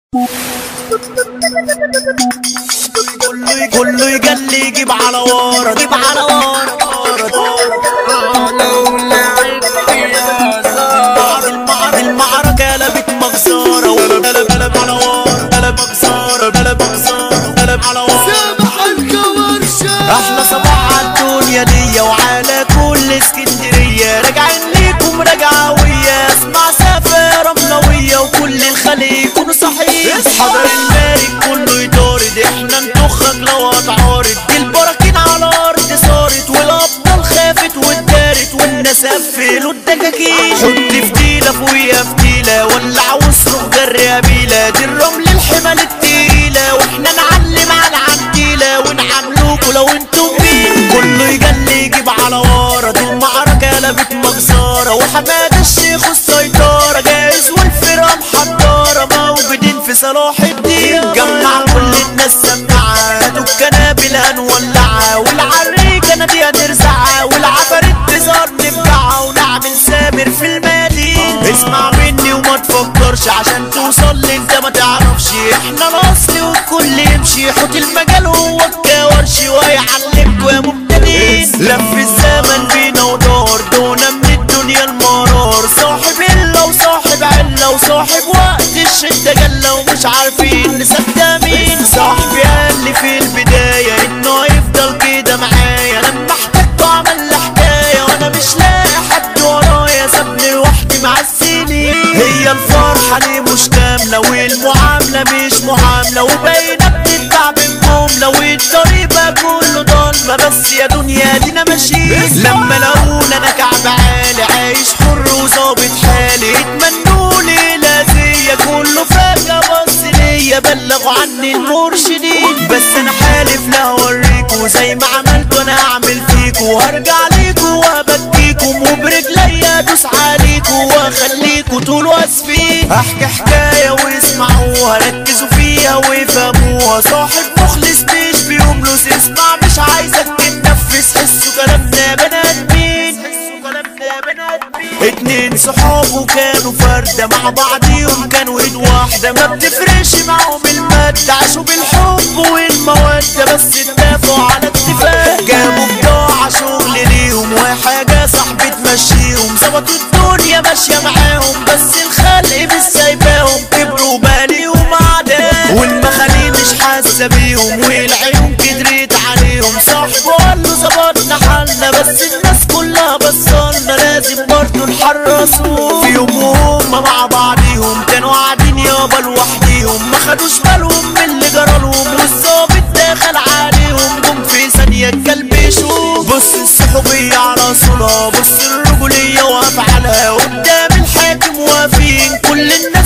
كله كله يجلي يجيب على ورا جيب على ورا المعركة قلبت مغزارة قلب قلب على ورا قلب مغزارة قلب مغزارة قلب على ورا سامح الكورشة احلى صباح على الدنيا دي وعلى كل اسكندرية راجعين ليكم رجعوية اسمع سافة رملوية وكل الخليج يكونوا صحيح حضر المالك كله يطارد احنا نطخك لو هتعارض دي البراكين على الارض صارت والابطال خافت واتدارت والناس قفلوا الدكاكين حط فتيلة فوقيها فتيلة ولع واصرخ جري قبيلة دي الرمل الحمل التقيلة واحنا نعلم على العنتيلة ونعاملوكوا لو انتم مين كله يجلي يجيب على ورا دي المعركة قلبت مجزارة وحماد الشيخ السيطرة جاهز والفرقة محضرة موجودين في صلاح الدين جمع كل الناس سماعة الكنابل هنولعها والعريكة نادي هنرزعها والعفاريت تظهر نفجعها ونعمل سامر في المدينة اسمع مني وما تفكرش عشان توصل لي انت ما تعرفش احنا الاصل والكل يمشي حوت المجال هو الكورشي وهيعلمكوا يا مبتدئين لف الزمن بينا ودار دونا من الدنيا المرار صاحب إلا وصاحب علة وصاحب وقت الشدة جلة ومش عارفين نصدق مين صاحبي قال لي في البداية انه هيفضل كده معايا لما احتجته عمل لي حكاية وانا مش لاقي حد ورايا سابني لوحدي مع السنين هي الفرحة ليه مش كاملة والمعاملة مش معاملة وباينة بتتبع بالجملة والطريق بقى كله ضلمة بس يا دنيا دينا ماشيين لما لقونا انا كعب عالي عايش حر وظابط حالي اتمنوا لي لازية كله فجأة بص ليا بلغوا عني المرشدين بس انا حالف لا اوريكوا زي ما عملت وانا هعمل فيكوا وهرجع ليكوا وابكيكم وبرجليا ادوس عليكوا واخليكوا طول واسفين احكي حكاية واسمعوها ركزوا فيها وافهموها صاحب مخلص مش بيملس اسمع مش عايزك تتنفس حسوا كلامنا يا بني ادمين حسوا كلامنا يا بني ادمين اتنين صحاب وكانوا فردة مع بعضيهم كانوا ايد واحدة ما بتفرقش معاهم المادة عاشوا بالحب والمودة بس اتفقوا على اتفاق جابوا بضاعة شغل ليهم وحاجة صاحبي تمشيهم ظبطوا الدنيا ماشية معاهم بس الخلق مش سايباهم كبروا بقى ليهم اعداء والمخالي مش حاسة بيهم والعيون كدرت عليهم صاحبه قال له ظبطنا حالنا بس الناس كلها بصلنا لازم برضه نحرصهم في يوم وهم مع بعضيهم كانوا قاعدين يابا لوحديهم ما خدوش بالهم من اللي جرالهم والظابط دخل عليهم جم في ثانية اتكلبشوا بص الصحوبية على صولها بص الرجولية وافعالها قدام الحاكم واقفين كل الناس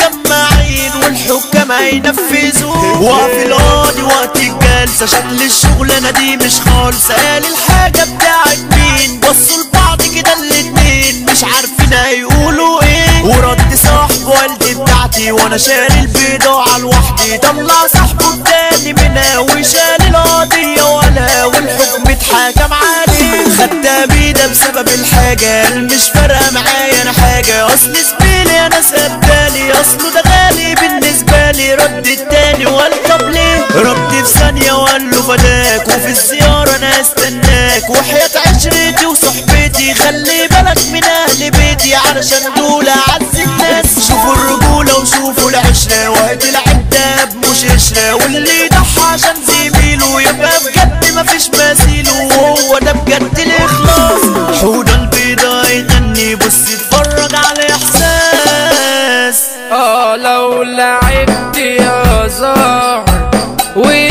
متجمعين والحكام هينفذوا وقف القاضي وقت الجلسة شكل الشغلانة دي مش خالصة قال الحاجة بتاعت مين بصوا لبعض كده الاتنين مش عارفين هيقولوا ايه ورد صاحب والدي بتاعتي وانا شاري البضاعة لوحدي طلع صاحبه التاني منها وشال القضية ولا والحكم اتحكم عليه خدتها بيده بسبب الحاجة قال مش فارقة معايا انا حاجة اصل زميلي انا سبالي اصله ده غالي بالنسبة لي رد التاني وقال طب ليه رد في ثانية وقال له فداك وفي الزيارة انا استناك وحياة عشرتي وصحبتي خلي بالك من اهل بيتي علشان دول اعز الناس شوفوا الرجولة وشوفوا العشرة وهات العتاب مش قشرة واللي يضحى عشان زميله يبقى بجد مفيش مثيله وهو ده بجد الاخلاص حوضة البيضة يغني بص اتفرج على احساس اه لو لعبت يا زهر